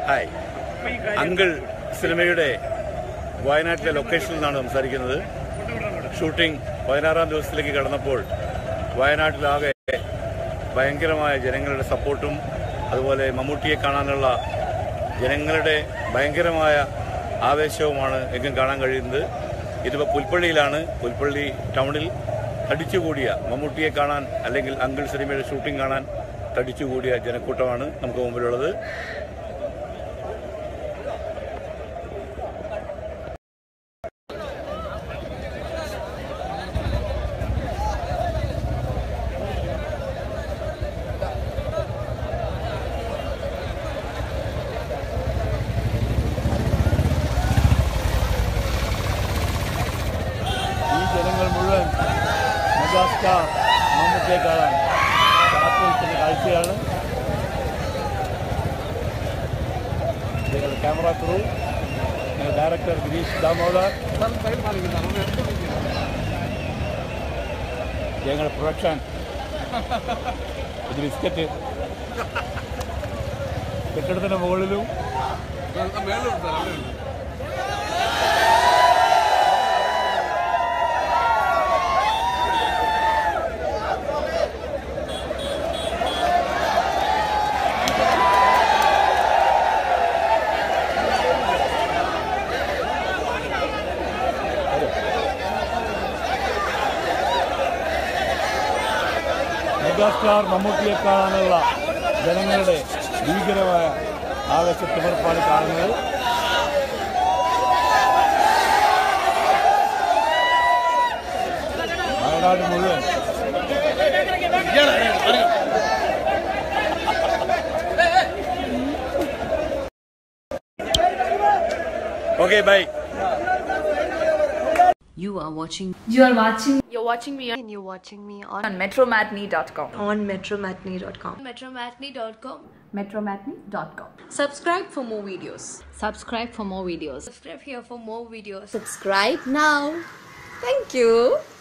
Hi uncle സിനിമയുടെ വയനാട്ടിലെ ലൊക്കേഷനിൽ നിന്നാണ് സംസാരിക്കുന്നത് ഷൂട്ടിംഗ് പതിനാറാം ദിവസത്തിലേക്ക് കടന്നപ്പോൾ വയനാട്ടിലാകെ ഭയങ്കരമായ ജനങ്ങളുടെ സപ്പോർട്ടും അതുപോലെ മമ്മൂട്ടിയെ കാണാനുള്ള ജനങ്ങളുടെ ഭയങ്കരമായ ആവേശവുമാണ് എങ്ങും കാണാൻ കഴിയുന്നത് ഇതിപ്പോൾ പുൽപ്പള്ളിയിലാണ് പുൽപ്പള്ളി ടൗണിൽ തടിച്ചുകൂടിയ മമ്മൂട്ടിയെ കാണാൻ അല്ലെങ്കിൽ അങ്കിൾ സിനിമയുടെ ഷൂട്ടിംഗ് കാണാൻ തടിച്ചുകൂടിയ ജനക്കൂട്ടമാണ് നമുക്ക് മുമ്പിലുള്ളത് ഈ ജനങ്ങൾ മുഴുവൻ മെഗാസ്റ്റാർ മമ്മൂട്ടിയെ കാണാൻ കാത്തുനിൽക്കുന്ന കാഴ്ചയാണ് ഞങ്ങളുടെ ക്യാമറ ക്രൂ ഞങ്ങളുടെ ഡയറക്ടർ ഗിരീഷ് ദാമോദർ ഞങ്ങളുടെ പ്രൊഡക്ഷൻ ഇത് ബിസ്ക്കറ്റ് കെട്ടിടത്തിന്റെ മുകളിലും മെഗാസ്റ്റാർ മമ്മൂട്ടിയെ കാണാനുള്ള ജനങ്ങളുടെ ഭീകരമായ ആവേശത്തിമിർപ്പാണ് കാണുന്നത് വയനാട് മുഴുവൻ okay bye You are watching You are watching You're watching me and you're watching me on, on metromatney.com. on metromatney.com. metromatney.com. Metromatney.com. subscribe for more videos. Subscribe for more videos. Subscribe here for more videos. Subscribe now. Thank you.